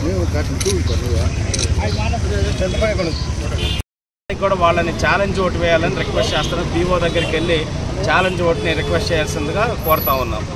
కూడా వాళ్ళని challenge vote వేయాలని రిక్వెస్ట్ చేస్తున్నాం పీఓ దగ్గరికి వెళ్ళి ఛాలెంజ్ ఓటుని రిక్వెస్ట్ చేయాల్సిందిగా కోరుతా ఉన్నాం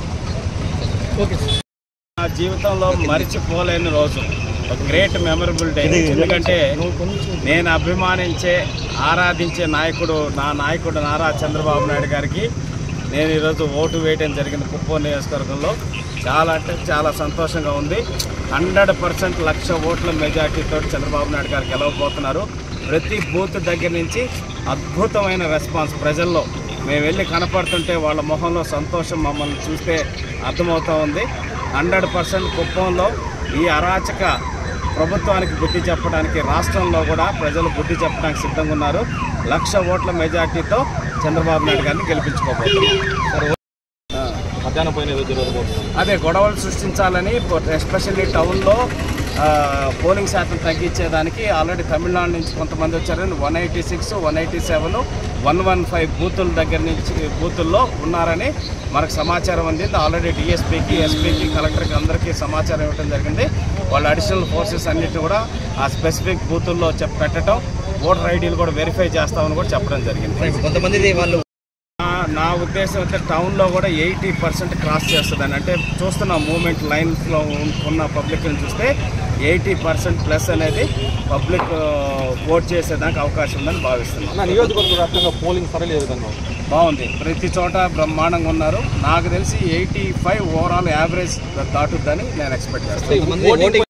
నా జీవితంలో మరిచిపోలేని రోజు ఒక గ్రేట్ మెమరబుల్ డే ఎందుకంటే నేను అభిమానించే ఆరాధించే నాయకుడు నా నాయకుడు నారా చంద్రబాబు నాయుడు గారికి నేను ఈరోజు ఓటు వేయడం జరిగింది కుప్పం నియోజకవర్గంలో చాలా అంటే చాలా సంతోషంగా ఉంది హండ్రెడ్ పర్సెంట్ లక్ష ఓట్ల మెజార్టీతో చంద్రబాబు నాయుడు గారు గెలవబోతున్నారు ప్రతి బూత్ దగ్గర నుంచి అద్భుతమైన రెస్పాన్స్ ప్రజల్లో మేము వెళ్ళి కనపడుతుంటే వాళ్ళ మొహంలో సంతోషం మమ్మల్ని చూస్తే అర్థమవుతూ ఉంది హండ్రెడ్ పర్సెంట్ కుప్పంలో ఈ అరాచక ప్రభుత్వానికి బుద్ధి చెప్పడానికి రాష్ట్రంలో కూడా ప్రజలు బుద్ధి చెప్పడానికి సిద్ధంగా ఉన్నారు లక్ష ఓట్ల మెజార్టీతో చంద్రబాబు నాయుడు గారిని గెలిపించుకోబోతున్నారు మధ్యాహ్నం పోయిన ఏదో జరగబోతుంది అదే గొడవలు సృష్టించాలని ఎస్పెషల్లీ టౌన్లో ఆ, పోలింగ్ శాతం తగ్గించేదానికి ఆల్రెడీ తమిళనాడు నుంచి కొంతమంది వచ్చారని one eighty six one eighty seven one one five బూతుల దగ్గర నుంచి బూతుల్లో ఉన్నారని మనకు సమాచారం అందింది ఆల్రెడీ డిఎస్పీకి ఎస్పీకి కలెక్టర్కి అందరికీ సమాచారం ఇవ్వడం జరిగింది వాళ్ళ అడిషనల్ ఫోర్సెస్ అన్నిటి కూడా ఆ స్పెసిఫిక్ బూతుల్లో చెప్ పెట్టడం ఓటర్ ఐడీలు కూడా వెరిఫై చేస్తామని కూడా చెప్పడం జరిగింది కొంతమంది వాళ్ళు నా- నా ఉద్దేశం అయితే టౌన్లో కూడా ఎయిటీ పర్సెంట్ క్రాస్ చేస్తుందని అంటే చూస్తున్న మూమెంట్ లైన్స్లో ఉన్న పబ్లిక్ని చూస్తే ఎయిటీ పర్సెంట్ ప్లస్ అనేది పబ్లిక్ ఓట్ చేసేదానికి అవకాశం ఉందని భావిస్తున్నాను నా నియోజకవర్గ వ్యాప్తంగా పోలింగ్ సరళి ఏ విధంగా ఉంది బాగుంది ప్రతి చోట బ్రహ్మాండంగా ఉన్నారు నాకు తెలిసి ఎయిటీ ఫైవ్ ఓవరాల్ యావరేజ్ దాటుద్దని నేను ఎక్స్పెక్ట్ చేస్తాను కొంతమంది ఓటింగ్